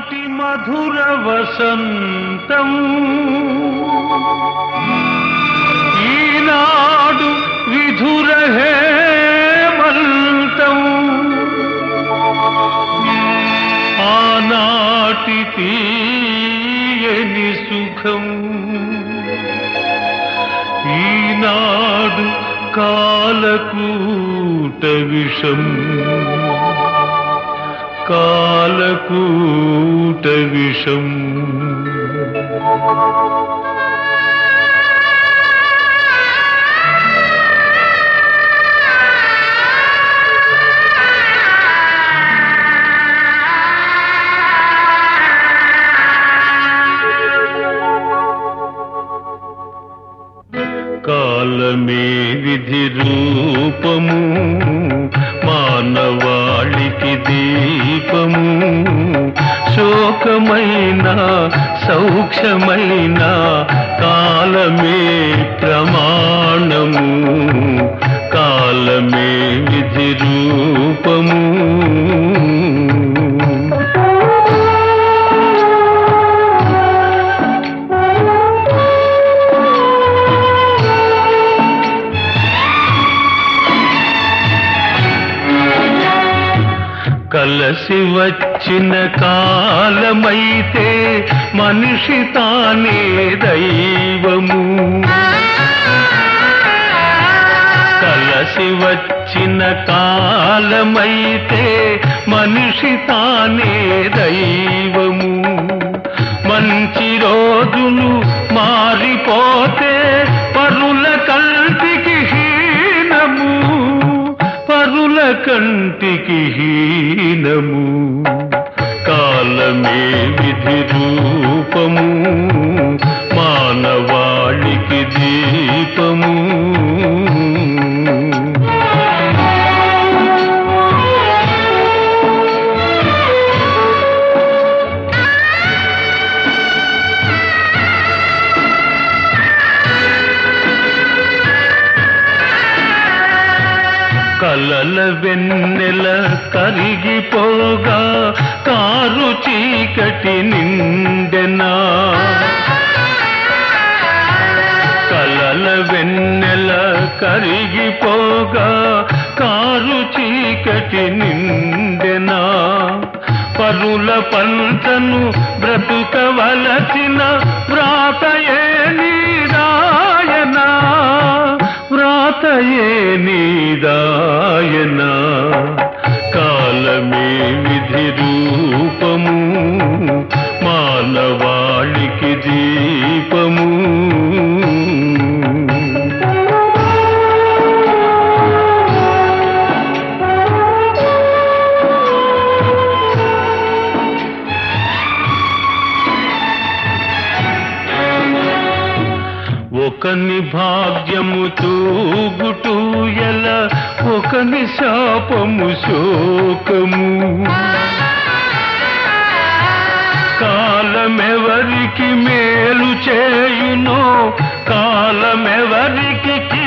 ఆనాటి మధుర వసంతం ఈనాడు విధుర హేమంతం ఆనాటి తీయని సుఖం ఈనాడు కాలకూట విషం కాలకూట విషం కాలమే విధి రూపము మానవాళికి దీపము శోకమైన సౌఖ్యమైన కాలమే ప్రమాణము కాలమే విధి రూపము కలసి వచ్చిన కాలమైతే మనిషి తానే దైవము కలసి వచ్చిన కాలమైతే మనిషి తానే దైవము మంచి రోజులు మారిపోతే పరుల కంటికి హీనము పరుల కంటికి హీనము కాలమే విధి రూపము మానవాళికి దీపము కలల వెన్నెల కరిగిపోగా కారు చీకటి నిండెనా కలల వెన్నెల కరిగిపోగా కారు చీకటి నిండెనా పరుల పంటను బ్రతుకవలసిన వ్రాతయే నీరాయనా వ్రాతయే నీదాయనా కాలమే విధి రూపము మానవాళికి దీపము ఒకని భాగ్యము తూగుటూ ఎల ఒకని శాపము శోకము కాలమెవరికి మేలు చేయునో కాలమెవరికి